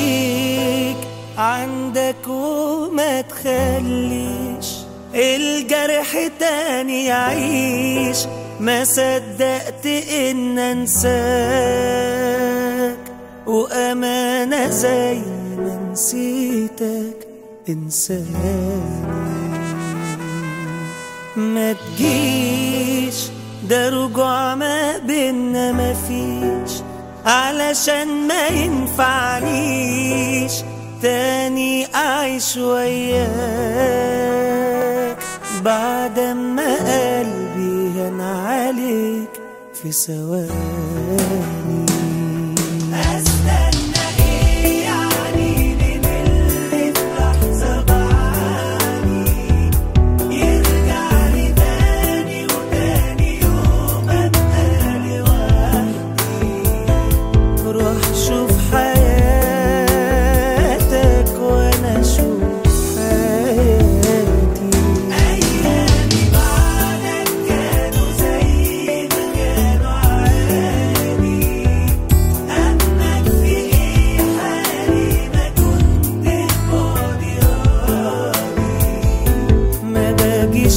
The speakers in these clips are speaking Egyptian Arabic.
خليك عندك وما تخليش الجرح تاني يعيش ما صدقت ان انساك وامانة زي ما نسيتك انساني ما تجيش ده رجوع ما بينا مفيش علشان ما ينفعنيش تاني اعيش وياك بعد ما قلبي هان عليك في ثواني استنى ايه يعني من اللي في لحظه بعاني يرجع لي تاني وتاني يوم ابقى لوحدي روح شوف حياتك وانا اشوف حياتي ايامي بعدك كانوا زي ما كانوا عادي اما في ايه حالي ما كنت فاضي راضي ما باجيش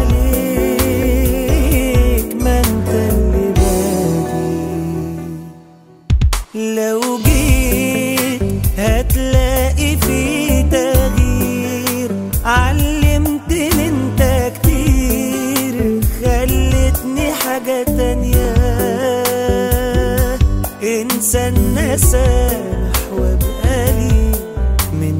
عليك ما انت اللي باجي لو جيت هتلاقي في تغيير علمتني انت كتير خلتني حاجة تانية انسان نسامح وابقى لي من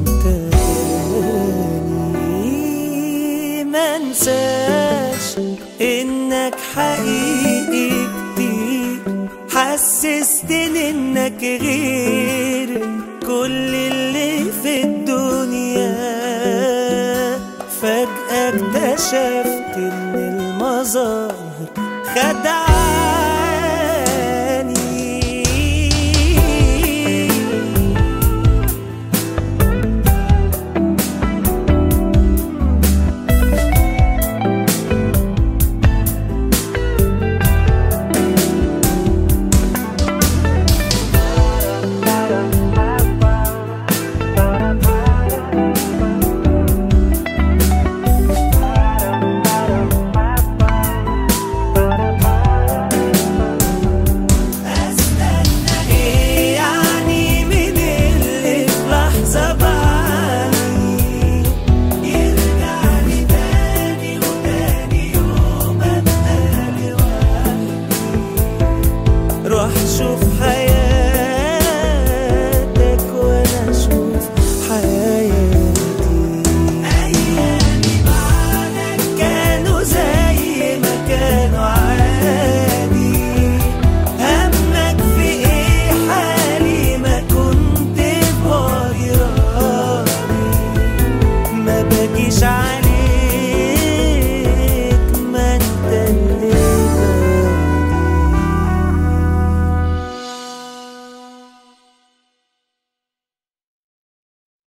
تاني ما انساش انك حقيقي كتير حسستني انك غير كل اللي في الدنيا فجأة اكتشفت